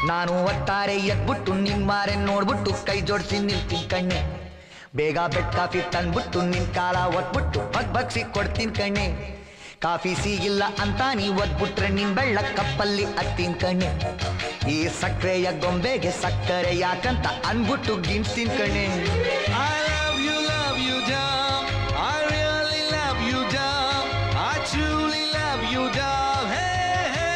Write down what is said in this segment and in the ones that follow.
ನಾನು ಒಟ್ಟಾರೆ ಎದ್ಬಿಟ್ಟು ನಿನ್ ಮಾರೆ ನೋಡ್ಬಿಟ್ಟು ಕೈ ಜೋಡಿಸಿ ನಿಲ್ತೀನಿ ಕಣ್ಣೆ ಬೇಗ ಬೆಡ್ ಕಾಫಿ ತಂದ್ಬಿಟ್ಟು ನಿನ್ ಕಾಲ ಒತ್ಬಿಟ್ಟು ಬಗ್ ಬಗ್ಸಿ ಕೊಡ್ತೀನಿ ಕಣ್ಣೆ ಕಾಫಿ ಸಿಗಿಲ್ಲ ಅಂತ ನೀ ಒದ್ಬಿಟ್ರೆ ನಿನ್ ಬೆಳ್ಳ ಕಪ್ಪಲ್ಲಿ ಹತ್ತೀನಿ ಕಣ್ಣೆ ಈ ಸಕ್ಕರೆಯ ಗೊಂಬೆಗೆ ಸಕ್ಕರೆ ಯಾಕಂತ ಅನ್ಬಿಟ್ಟು ಗಿಣ್ಸ್ತೀನಿ ಕಣ್ಣೆ I love you, love you, doll. I really love you, doll. I truly love you, doll. Hey, hey.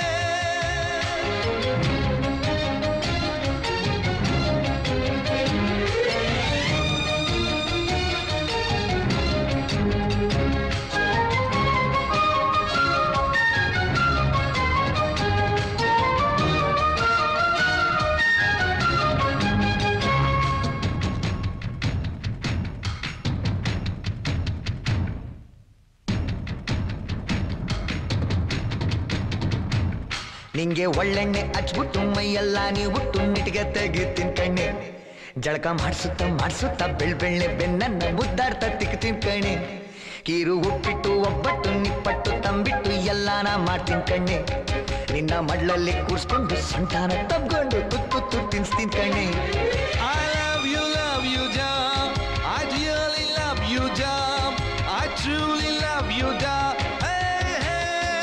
ನಿಂಗೆ ಒಳ್ಳೆಣ್ಣೆ ಹಚ್ಬಿಟ್ಟು ಮೈಯೆಲ್ಲ ನೀವು ಬಿಟ್ಟು ನಿಟಿಗೆ ತೆಗಿತೀನಿ ಕಣ್ಣೆ ಜಳಕ ಮಾಡಿಸುತ್ತ ಮಾಡಿಸುತ್ತ ಬೆಳ್ ಬೆಳ್ಳೆ ಬೆನ್ನನ್ನ ಮುದ್ದಾಡ್ತಾ ತಿಕ್ತೀನಿ ಕಣ್ಣೆ ಕೀರು ಉಪ್ಪಿಟ್ಟು ಒಬ್ಬಟ್ಟು ನಿಪ್ಪಟ್ಟು ತಂಬಿಟ್ಟು ಎಲ್ಲಾನ ಮಾಡ್ತೀನಿ ಕಣ್ಣೆ ನಿನ್ನ ಮಡ್ಲಲ್ಲಿ ಕೂರ್ಸ್ಕೊಂಡು ಸೊಂಟಾನ ತಬ್ಕೊಂಡು ತುತ್ತು ತುತ್ತು ತಿನ್ಸ್ತೀನಿ ಕಣ್ಣೆ I love you, love you, doll. I really love you, doll. I truly love you, doll. Hey, hey.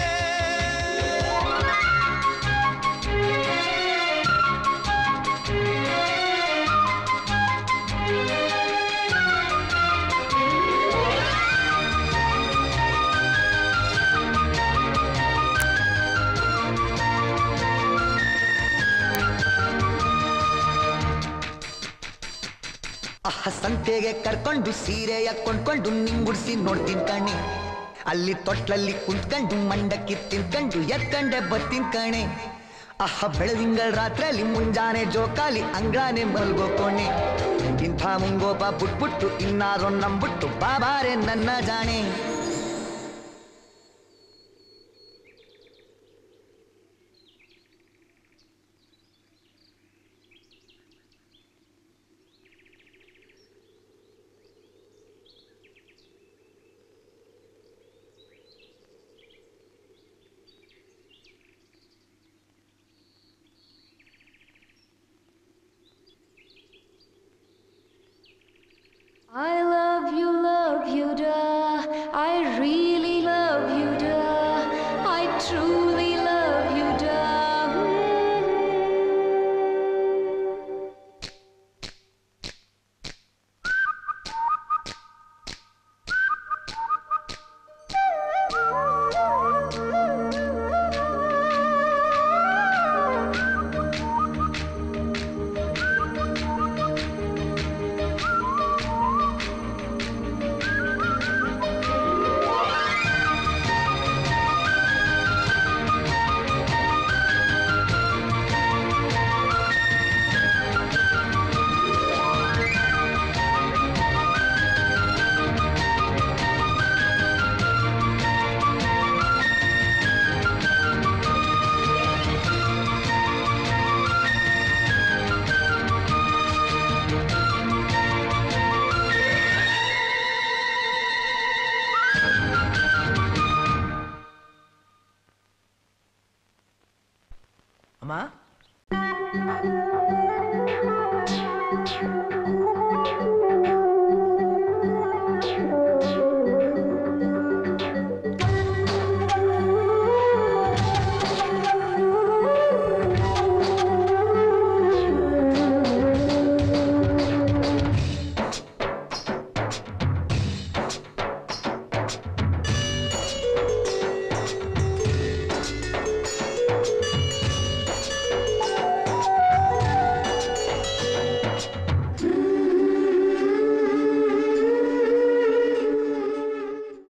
ಅಹ ಸಂತೆಗೆ ಕರ್ಕೊಂಡು ಸೀರೆಯ ಕೊಂಡ್ಕೊಂಡು ನಿಂಗುಡ್ಸಿ ನೋಡ್ತೀನಿ ಕಣೆ ಅಲ್ಲಿ ತೊಟ್ಲಲ್ಲಿ ಕುಂತ್ಕೊಂಡು ಮಂಡಕ್ಕಿ ತಿನ್ಕೊಂಡು ಎತ್ಕಂಡೆ ಬರ್ತೀನಿ ಕಣೆ ಅಹ ಬೆಳದಿಂಗಳ ರಾತ್ರಿಯಲ್ಲಿ ಮುಂಜಾನೆ ಜೋಕಾಲಿ ಅಂಗ್ಳಾನೆ ಮಲ್ಗೋ ಕೋಣೆ ಇಂಥ ಮುಂಗೋಪ ಬಿಟ್ಬಿಟ್ಟು ಇನ್ನಾರೋ ನಂಬಿಟ್ಟು ಬಾಬಾರೆ ನನ್ನ ಜಾಣೆ I love you, love you, da. I really love you, da. I truly love you, da. ಅಮ್ಮ